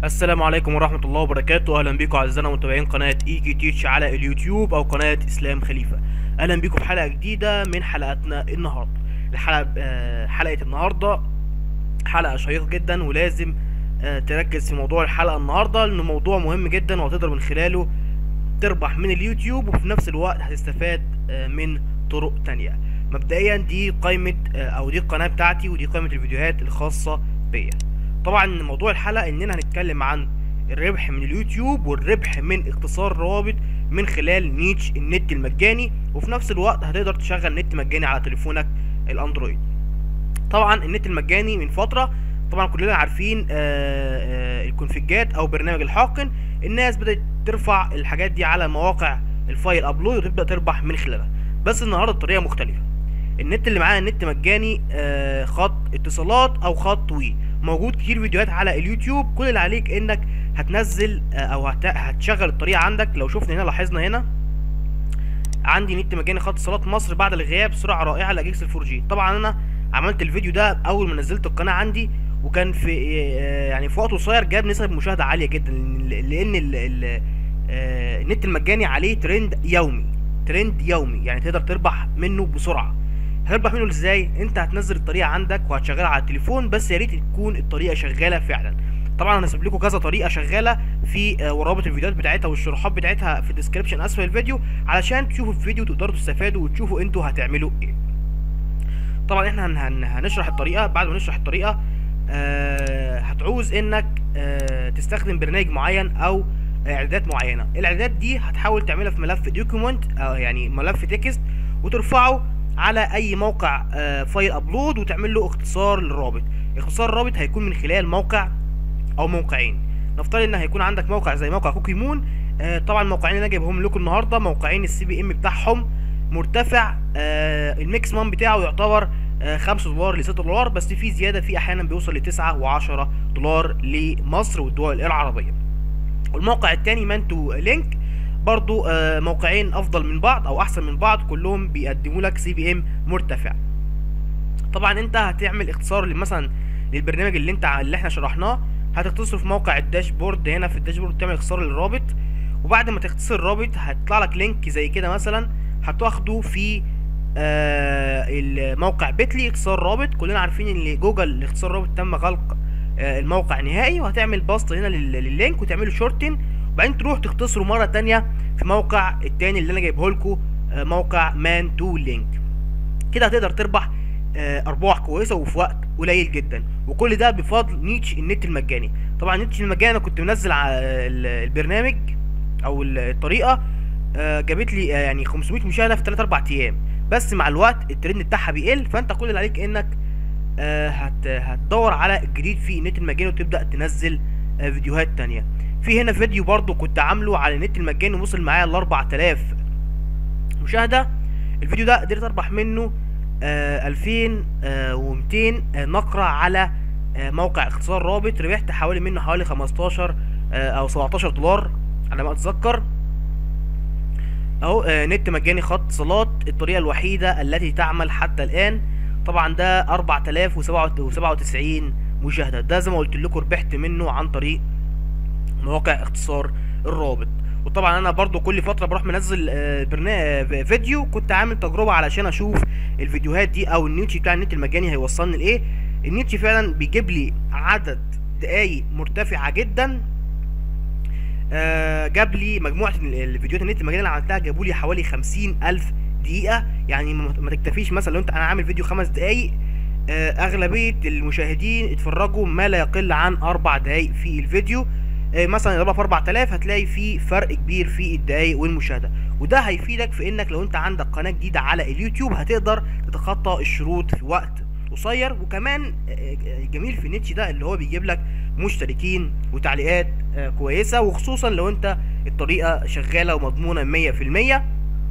السلام عليكم ورحمة الله وبركاته أهلا بكم أعزائنا متابعين قناة إيجي تيتش على اليوتيوب أو قناة إسلام خليفة أهلا بكم في حلقة جديدة من حلقاتنا النهاردة الحلقة آه، حلقة النهاردة حلقة شيقة جدا ولازم آه، تركز في موضوع الحلقة النهاردة لأنه موضوع مهم جدا وهتقدر من خلاله تربح من اليوتيوب وفي نفس الوقت هتستفاد آه، من طرق تانية مبدئيا دي قائمة آه، أو دي القناة بتاعتي ودي قائمة الفيديوهات الخاصة بيا طبعا موضوع الحلقة اننا هنتكلم عن الربح من اليوتيوب والربح من اختصار روابط من خلال نيتش النت المجاني وفي نفس الوقت هتقدر تشغل نت مجاني على تليفونك الاندرويد طبعا النت المجاني من فترة طبعا كلنا عارفين آه، آه، الكونفيجات او برنامج الحاقن الناس بدأت ترفع الحاجات دي على مواقع الفايل ابلود وتبدأ تربح من خلالها بس النهارده الطريقة مختلفة النت اللي معانا النت مجاني آه، خط اتصالات او خط وي موجود كتير فيديوهات على اليوتيوب كل اللي عليك انك هتنزل آه، او هت- هتشغل الطريقه عندك لو شفنا هنا لاحظنا هنا عندي نت مجاني خط اتصالات مصر بعد الغياب سرعه رائعه لاجهزه الفور جي طبعا انا عملت الفيديو ده اول ما نزلت القناه عندي وكان في آه، يعني في وقت قصير جاب نسب مشاهده عاليه جدا لان لأن ال- ال- آه، النت المجاني عليه ترند يومي ترند يومي يعني تقدر تربح منه بسرعه هتربح منه ازاي انت هتنزل الطريقه عندك وهتشغلها على التليفون بس يا ريت تكون الطريقه شغاله فعلا طبعا انا هسيب لكم كذا طريقه شغاله في آه، ورابط الفيديوهات بتاعتها والشروحات بتاعتها في الديسكربشن اسفل الفيديو علشان تشوفوا الفيديو وتقدروا تستفادوا وتشوفوا انتوا هتعملوا ايه طبعا احنا هن هن هنشرح الطريقه بعد ما نشرح الطريقه آه هتعوز انك آه تستخدم برنامج معين او اعدادات معينه الاعدادات دي هتحاول تعملها في ملف دوكيومنت آه يعني ملف تكست وترفعه على اي موقع آه فايل ابلود وتعمل له اختصار للرابط اختصار الرابط هيكون من خلال موقع او موقعين نفترض ان هيكون عندك موقع زي موقع كوكي مون آه طبعا الموقعين اللي انا جايبهم لكم النهارده موقعين السي بي ام بتاعهم مرتفع آه الميكسيمم بتاعه يعتبر آه 5 دولار ل 6 دولار بس في زياده في احيانا بيوصل ل 9 و10 دولار لمصر والدول العربيه والموقع التاني مانتو لينك برضو آه موقعين افضل من بعض او احسن من بعض كلهم بيقدموا لك سي بي ام مرتفع طبعا انت هتعمل اختصار مثلا للبرنامج اللي انت اللي احنا شرحناه هتختصره في موقع الداشبورد هنا في الداشبورد تعمل اختصار للرابط وبعد ما تختصر الرابط هيطلع لك لينك زي كده مثلا هتاخده في آه الموقع بيتلي اختصار رابط كلنا عارفين ان جوجل اختصار رابط تم غلق آه الموقع نهائي وهتعمل باست هنا لل- لللينك وتعمله شورتن وبعدين تروح تختصره مره تانية في موقع التاني اللي انا جايبه لكم آه موقع مان تو لينك كده هتقدر تربح آه، ارباح كويسه وفي وقت قليل جدا وكل ده بفضل نيتش النت المجاني طبعا نيتش المجاني انا كنت منزل على ال- البرنامج او ال- الطريقه آه، جابت لي آه، يعني 500 مشاهده في 3 4 ايام بس مع الوقت الترند بتاعها بيقل فانت كل اللي عليك انك آه، هت هتدور على الجديد في النت المجاني وتبدا تنزل آه، فيديوهات تانية في هنا فيديو برضو كنت عامله على النت المجاني وصل معايا ل 4000 مشاهده الفيديو ده قدرت اربح منه آه 2200 آه نقرة على آه موقع اختصار رابط ربحت حوالي منه حوالي 15 آه او 17 دولار على ما اتذكر اهو آه نت مجاني خط اتصالات الطريقة الوحيدة التي تعمل حتى الان طبعا ده 4097 مشاهدة ده زي ما قلت لكم ربحت منه عن طريق مواقع اختصار الرابط وطبعا انا برضو كل فتره بروح منزل آه، برنامج فيديو كنت عامل تجربه علشان اشوف الفيديوهات دي او النيوتشي بتاع النت المجاني هيوصلني لايه النيوتشي فعلا بيجيب لي عدد دقايق مرتفعه جدا آه، جاب لي مجموعه ال- الفيديوهات النت المجاني اللي عملتها جابوا لي حوالي خمسين الف دقيقه يعني ما ما تكتفيش مثلا لو انت انا عامل فيديو خمس دقايق آه، اغلبيه المشاهدين اتفرجوا ما لا يقل عن اربع دقايق في الفيديو آه، مثلا اضربها في 4000 هتلاقي في فرق كبير في الدقايق والمشاهده وده هيفيدك في انك لو انت عندك قناه جديده على اليوتيوب هتقدر تتخطى الشروط في وقت قصير وكمان آه، آه، جميل في نيتش ده اللي هو بيجيب لك مشتركين وتعليقات آه، كويسه وخصوصا لو انت الطريقه شغاله ومضمونه 100%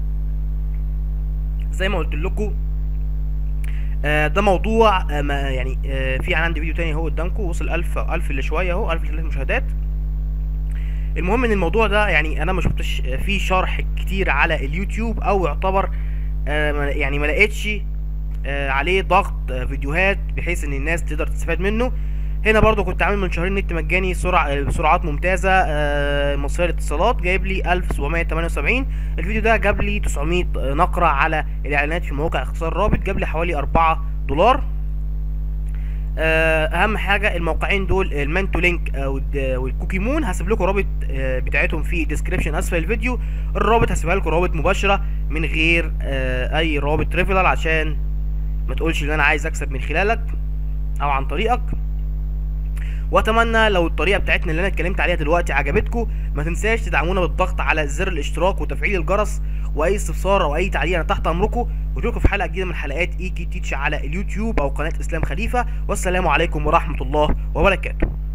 زي ما قلت لكم آه، ده موضوع آه، ما يعني آه، في عندي فيديو تاني اهو قدامكم وصل 1000 1000 الا شويه اهو 1000 مشاهدات المهم ان الموضوع ده يعني انا ما شفتش فيه شرح كتير على اليوتيوب او يعتبر آه، ما- يعني ما لقيتش آه، عليه ضغط آه، فيديوهات بحيث ان الناس تقدر تستفاد منه هنا برضو كنت عامل من شهرين نت مجاني سرعة بسرعات ممتازة آه، مصرية الاتصالات جايب لي 1778 الفيديو ده جاب لي 900 نقرة على الاعلانات في مواقع اختصار رابط جاب لي حوالي 4 دولار آه، اهم حاجه الموقعين دول المانتو لينك آه، والد- والكوكي مون هسيب لكم رابط آه، بتاعتهم في ديسكريبشن اسفل الفيديو الرابط هسيبها لكم رابط مباشره من غير آه، اي رابط ريفرال عشان ما تقولش ان انا عايز اكسب من خلالك او عن طريقك واتمنى لو الطريقه بتاعتنا اللي انا اتكلمت عليها دلوقتي عجبتكم ما تنساش تدعمونا بالضغط على زر الاشتراك وتفعيل الجرس واي استفسار او اي تعليق انا تحت امركم واشوفكم في حلقه جديده من حلقات اي كي تيتش على اليوتيوب او قناه اسلام خليفه والسلام عليكم ورحمه الله وبركاته